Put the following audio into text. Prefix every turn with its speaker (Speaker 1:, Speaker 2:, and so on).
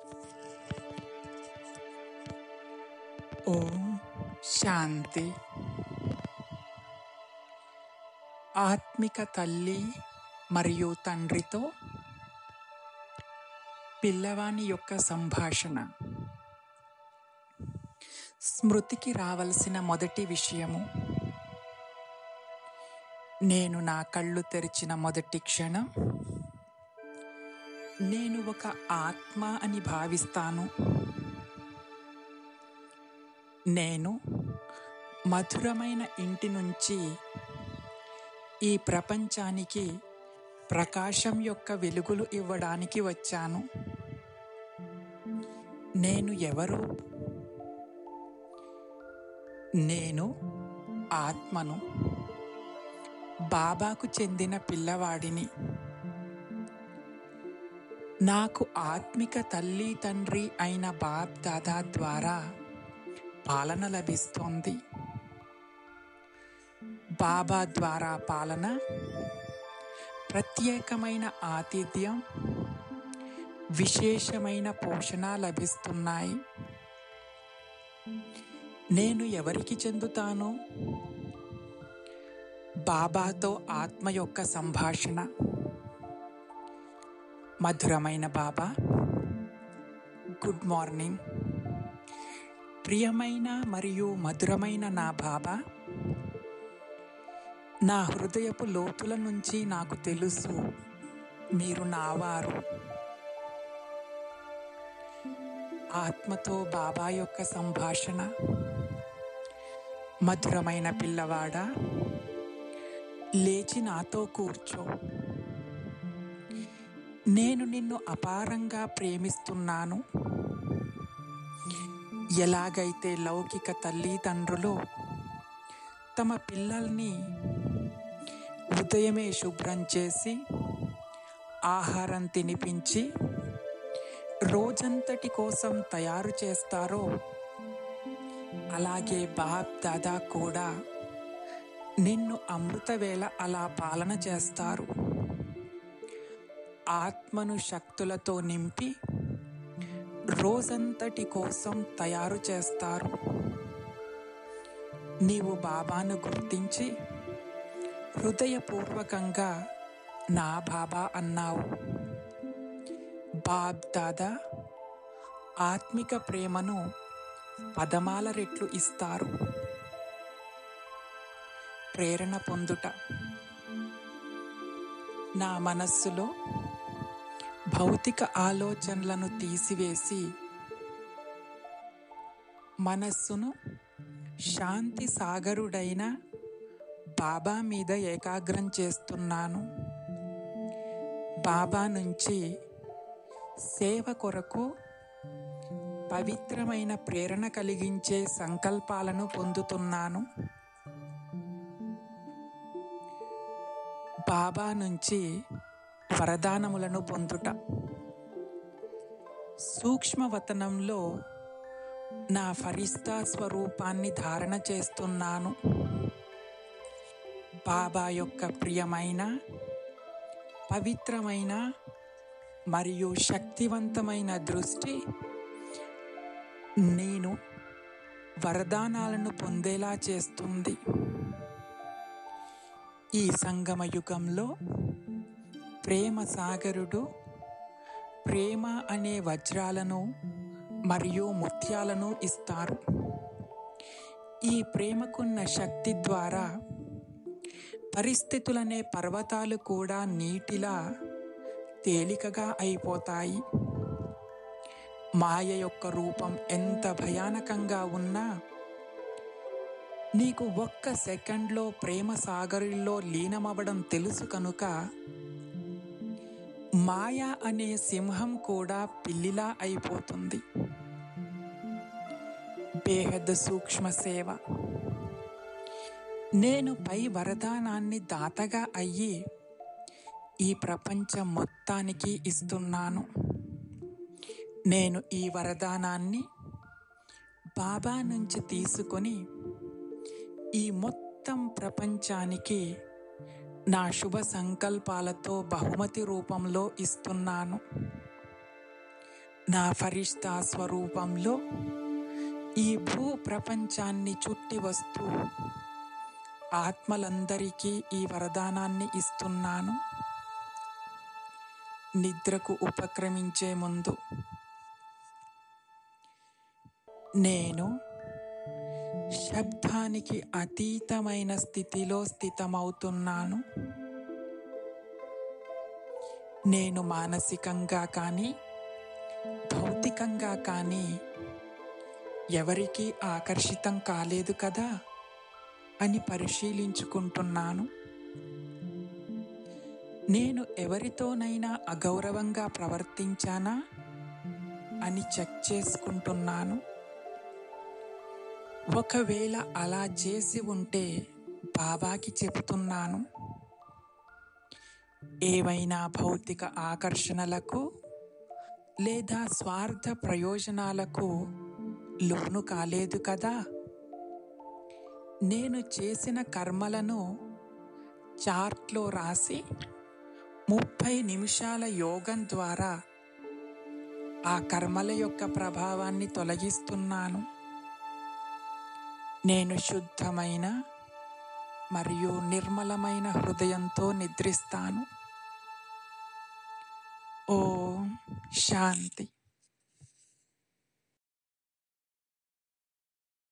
Speaker 1: ఓం శాంతి ఆత్మిక తల్లి మరియు తండ్రితో పిల్లవాని యొక్క సంభాషణ స్మృతికి రావలసిన మొదటి విషయము నేను నా కళ్ళు తెరిచిన మొదటి క్షణం నేను ఒక ఆత్మ అని భావిస్తాను నేను మధురమైన ఇంటి నుంచి ఈ ప్రపంచానికి ప్రకాశం యొక్క వెలుగులు ఇవ్వడానికి వచ్చాను నేను ఎవరు నేను ఆత్మను బాబాకు చెందిన పిల్లవాడిని నాకు ఆత్మిక తల్లి తండ్రి అయిన బాబ్ దాదా ద్వారా పాలన లభిస్తోంది బాబా ద్వారా పాలన ప్రత్యేకమైన ఆతిథ్యం విశేషమైన పోషణ లభిస్తున్నాయి నేను ఎవరికి చెందుతాను బాబాతో ఆత్మ యొక్క సంభాషణ మధురమైన బాబా గుడ్ మార్నింగ్ ప్రియమైన మరియు మధురమైన నా బాబా నా హృదయపు లోతుల నుంచి నాకు తెలుసు మీరు నావారు ఆత్మతో బాబా యొక్క సంభాషణ మధురమైన పిల్లవాడా లేచి నాతో కూర్చో నేను నిన్ను అపారంగా ప్రేమిస్తున్నాను ఎలాగైతే లౌకిక తల్లిదండ్రులు తమ పిల్లల్ని ఉదయమే శుభ్రం చేసి ఆహారం తినిపించి రోజంతటి కోసం తయారు చేస్తారో అలాగే బాబ్ దాదా కూడా నిన్ను అమృతవేళ అలా పాలన చేస్తారు ఆత్మను శక్తులతో నింపి రోజంతటి కోసం తయారు చేస్తారు నీవు బాబాను గుర్తించి హృదయపూర్వకంగా నా బాబా అన్నావు బాబ్ దాదా ఆత్మిక ప్రేమను పదమాల రెట్లు ఇస్తారు ప్రేరణ పొందుట నా మనస్సులో భౌతిక ఆలోచనలను తీసివేసి మనస్సును శాంతి సాగరుడైన బాబా మీద ఏకాగ్రం చేస్తున్నాను బాబా నుంచి సేవ కొరకు పవిత్రమైన ప్రేరణ కలిగించే సంకల్పాలను పొందుతున్నాను బాబా నుంచి వరదానములను పొందుట సూక్ష్మవతనంలో నా ఫరిస్తా స్వరూపాన్ని ధారణ చేస్తున్నాను బాబా యొక్క ప్రియమైన పవిత్రమైన మరియు శక్తివంతమైన దృష్టి నేను వరదానాలను పొందేలా చేస్తుంది ఈ సంగమ యుగంలో ప్రేమ సాగరుడు ప్రేమ అనే వజ్రాలను మరియు ముత్యాలను ఇస్తారు ఈ ప్రేమకున్న శక్తి ద్వారా పరిస్థితులనే పర్వతాలు కూడా నీటిలా తేలికగా అయిపోతాయి మాయ యొక్క రూపం ఎంత భయానకంగా ఉన్నా నీకు ఒక్క సెకండ్లో ప్రేమ సాగరుల్లో లీనమవ్వడం తెలుసు కనుక మాయ అనే సింహం కూడా పిల్లిలా అయిపోతుంది బేహద్ సూక్ష్మ సేవ నేను పై వరదానాన్ని దాతగా అయ్యి ఈ ప్రపంచం మొత్తానికి ఇస్తున్నాను నేను ఈ వరదానాన్ని బాబా నుంచి తీసుకొని ఈ మొత్తం ప్రపంచానికి నా శుభ సంకల్పాలతో బహుమతి రూపంలో ఇస్తున్నాను నా ఫరిష్తా స్వరూపంలో ఈ భూ ప్రపంచాన్ని చుట్టి వస్తూ ఆత్మలందరికీ ఈ వరదానాన్ని ఇస్తున్నాను నిద్రకు ఉపక్రమించే ముందు నేను శబ్దానికి అతీతమైన స్థితిలో స్థితమవుతున్నాను నేను మానసికంగా కానీ భౌతికంగా కానీ ఎవరికీ ఆకర్షితం కాలేదు కదా అని పరిశీలించుకుంటున్నాను నేను ఎవరితోనైనా అగౌరవంగా ప్రవర్తించానా అని చెక్ చేసుకుంటున్నాను ఒకవేళ అలా చేసి ఉంటే బాబాకి చెబుతున్నాను ఏవైనా భౌతిక ఆకర్షణలకు లేదా స్వార్థ ప్రయోజనాలకు లోను కాలేదు కదా నేను చేసిన కర్మలను చార్ట్లో రాసి ముప్పై నిమిషాల యోగం ద్వారా ఆ కర్మల యొక్క ప్రభావాన్ని తొలగిస్తున్నాను నేను శుద్ధమైన మరియు నిర్మలమైన హృదయంతో నిద్రిస్తాను ఓం శాంతి